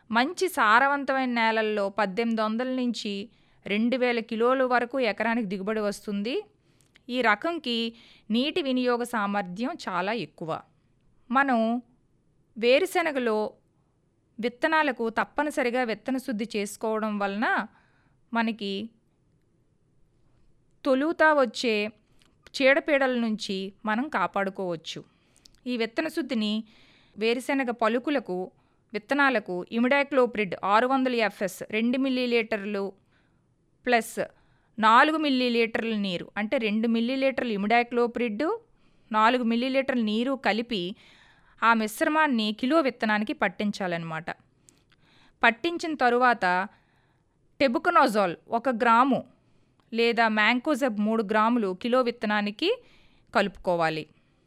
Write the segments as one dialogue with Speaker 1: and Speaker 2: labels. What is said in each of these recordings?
Speaker 1: మంచి సారవంతమైన నేలల్లో పద్దెనిమిది వందల నుంచి రెండు వేల కిలోల వరకు ఎకరానికి దిగుబడి వస్తుంది ఈ రకంకి నీటి వినియోగ సామర్థ్యం చాలా ఎక్కువ మనం వేరుశెనగలో విత్తనాలకు తప్పనిసరిగా విత్తన శుద్ధి చేసుకోవడం వలన మనకి తొలుత వచ్చే చీడపీడల నుంచి మనం కాపాడుకోవచ్చు ఈ విత్తన శుద్ధిని వేరుశెనగ పలుకులకు విత్తనాలకు ఇమిడాక్లోప్రిడ్ ఆరు వందల ఎఫ్ఎస్ రెండు మిల్లీలీటర్లు ప్లస్ నాలుగు మిల్లీలీటర్ల నీరు అంటే రెండు మిల్లీలీటర్లు ఇమిడాక్లోప్రిడ్ నాలుగు మిల్లీలీటర్ల నీరు కలిపి ఆ మిశ్రమాన్ని కిలో విత్తనానికి పట్టించాలన్నమాట పట్టించిన తరువాత టెబుకనోజాల్ ఒక గ్రాము లేదా మ్యాంకోజెబ్ మూడు గ్రాములు కిలో విత్తనానికి కలుపుకోవాలి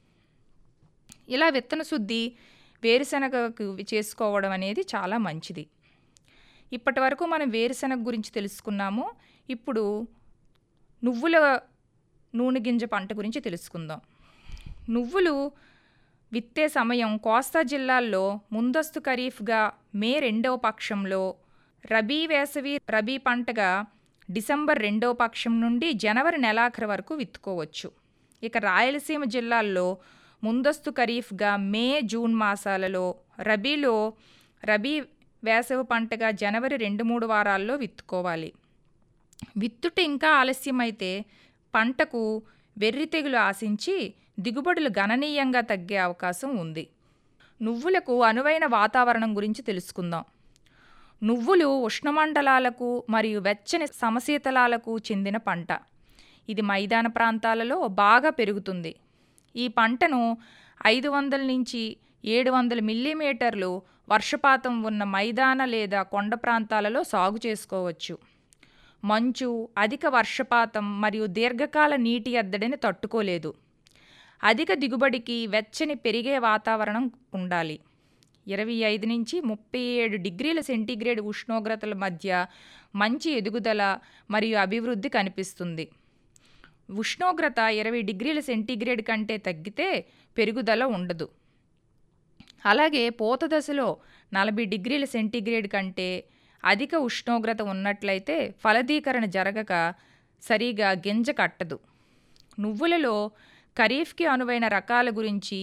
Speaker 1: ఇలా విత్తన శుద్ధి వేరుశనగకు చేసుకోవడం అనేది చాలా మంచిది ఇప్పటి వరకు మనం వేరుశనగ గురించి తెలుసుకున్నాము ఇప్పుడు నువ్వుల నూనె గింజ పంట గురించి తెలుసుకుందాం నువ్వులు విత్తే సమయం కోస్తా జిల్లాల్లో ముందస్తు ఖరీఫ్గా మే రెండవ పక్షంలో రబీ వేసవి రబీ పంటగా డిసెంబర్ రెండవ పక్షం నుండి జనవరి నెలాఖరు వరకు విత్తుకోవచ్చు ఇక రాయలసీమ జిల్లాల్లో ముందస్తు ఖరీఫ్గా మే జూన్ మాసాలలో రబీలో రబీ వేసవి పంటగా జనవరి రెండు మూడు వారాల్లో విత్తుకోవాలి విత్తుట ఇంకా ఆలస్యమైతే పంటకు వెర్రి తెగులు ఆశించి దిగుబడులు గణనీయంగా తగ్గే అవకాశం ఉంది నువ్వులకు అనువైన వాతావరణం గురించి తెలుసుకుందాం నువ్వులు ఉష్ణమండలాలకు మరియు వెచ్చని సమశీతలాలకు చెందిన పంట ఇది మైదాన ప్రాంతాలలో బాగా పెరుగుతుంది ఈ పంటను ఐదు వందల నుంచి ఏడు వందల మిల్లీమీటర్లు వర్షపాతం ఉన్న మైదాన లేదా కొండ ప్రాంతాలలో సాగు చేసుకోవచ్చు మంచు అధిక వర్షపాతం మరియు దీర్ఘకాల నీటి ఎద్దడిని తట్టుకోలేదు అధిక దిగుబడికి వెచ్చని పెరిగే వాతావరణం ఉండాలి ఇరవై ఐదు నుంచి ముప్పై ఏడు డిగ్రీల సెంటీగ్రేడ్ ఉష్ణోగ్రతల మధ్య మంచి ఎదుగుదల మరియు అభివృద్ధి కనిపిస్తుంది ఉష్ణోగ్రత ఇరవై డిగ్రీల సెంటీగ్రేడ్ కంటే తగ్గితే పెరుగుదల ఉండదు అలాగే పూత దశలో నలభై డిగ్రీల సెంటీగ్రేడ్ కంటే అధిక ఉష్ణోగ్రత ఉన్నట్లయితే ఫలదీకరణ జరగక సరిగా గింజ కట్టదు నువ్వులలో ఖరీఫ్కి అనువైన రకాల గురించి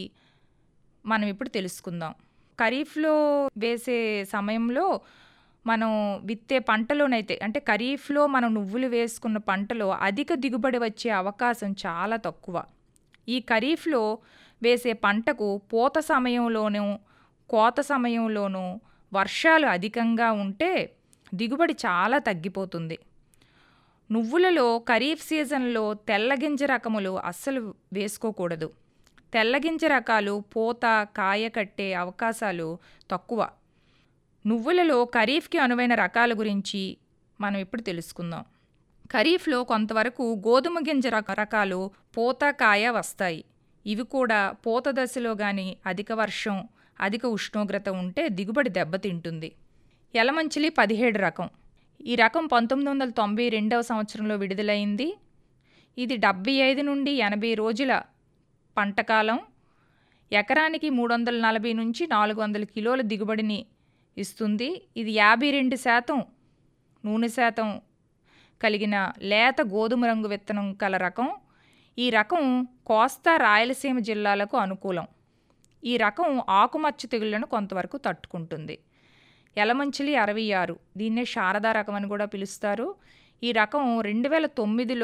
Speaker 1: మనం ఇప్పుడు తెలుసుకుందాం ఖరీఫ్లో వేసే సమయంలో మనం విత్తే పంటలోనైతే అంటే ఖరీఫ్లో మనం నువ్వులు వేసుకున్న పంటలో అధిక దిగుబడి వచ్చే అవకాశం చాలా తక్కువ ఈ ఖరీఫ్లో వేసే పంటకు పూత సమయంలోనూ కోత సమయంలోనూ వర్షాలు అధికంగా ఉంటే దిగుబడి చాలా తగ్గిపోతుంది నువ్వులలో ఖరీఫ్ సీజన్లో తెల్లగింజ రకములు అస్సలు వేసుకోకూడదు తెల్లగింజ రకాలు పూత కాయ కట్టే అవకాశాలు తక్కువ నువ్వులలో ఖరీఫ్కి అనువైన రకాల గురించి మనం ఇప్పుడు తెలుసుకుందాం ఖరీఫ్లో కొంతవరకు గోధుమ గింజ రక రకాలు పూత కాయ వస్తాయి ఇవి కూడా పూత దశలో కానీ అధిక వర్షం అధిక ఉష్ణోగ్రత ఉంటే దిగుబడి దెబ్బతింటుంది ఎలమంచిలి పదిహేడు రకం ఈ రకం పంతొమ్మిది వందల తొంభై రెండవ సంవత్సరంలో విడుదలైంది ఇది డెబ్బై ఐదు నుండి ఎనభై రోజుల పంటకాలం ఎకరానికి మూడు వందల నలభై నుంచి నాలుగు వందల కిలోల దిగుబడిని ఇస్తుంది ఇది యాభై రెండు శాతం నూనె శాతం కలిగిన లేత గోధుమ రంగు విత్తనం కల రకం ఈ రకం కోస్తా రాయలసీమ జిల్లాలకు అనుకూలం ఈ రకం ఆకుమచ్చ తెగుళ్లను కొంతవరకు తట్టుకుంటుంది ఎలమంచిలి అరవై ఆరు దీన్నే శారదా రకం అని కూడా పిలుస్తారు ఈ రకం రెండు వేల తొమ్మిదిలో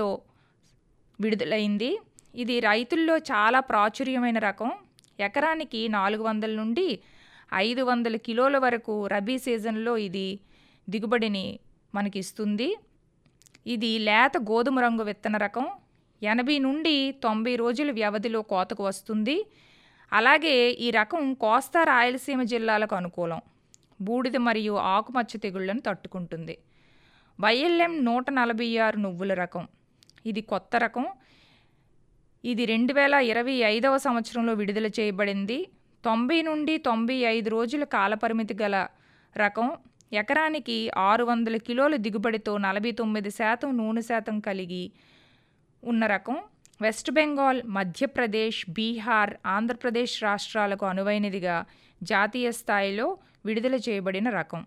Speaker 1: విడుదలైంది ఇది రైతుల్లో చాలా ప్రాచుర్యమైన రకం ఎకరానికి నాలుగు వందల నుండి ఐదు వందల కిలోల వరకు రబీ సీజన్లో ఇది దిగుబడిని మనకి ఇస్తుంది ఇది లేత గోధుమ రంగు విత్తన రకం ఎనభై నుండి తొంభై రోజుల వ్యవధిలో కోతకు వస్తుంది అలాగే ఈ రకం కోస్తా రాయలసీమ జిల్లాలకు అనుకూలం బూడిద మరియు ఆకుమచ్చ తెగుళ్లను తట్టుకుంటుంది వైఎల్ఎం నూట నలభై ఆరు నువ్వుల రకం ఇది కొత్త రకం ఇది రెండు వేల ఇరవై ఐదవ సంవత్సరంలో విడుదల చేయబడింది తొంభై నుండి తొంభై ఐదు రోజుల కాలపరిమితి గల రకం ఎకరానికి ఆరు వందల కిలోల దిగుబడితో నలభై తొమ్మిది శాతం నూనె శాతం కలిగి ఉన్న రకం వెస్ట్ బెంగాల్ మధ్యప్రదేశ్ బీహార్ ఆంధ్రప్రదేశ్ రాష్ట్రాలకు అనువైనదిగా జాతీయ స్థాయిలో విడుదల చేయబడిన రకం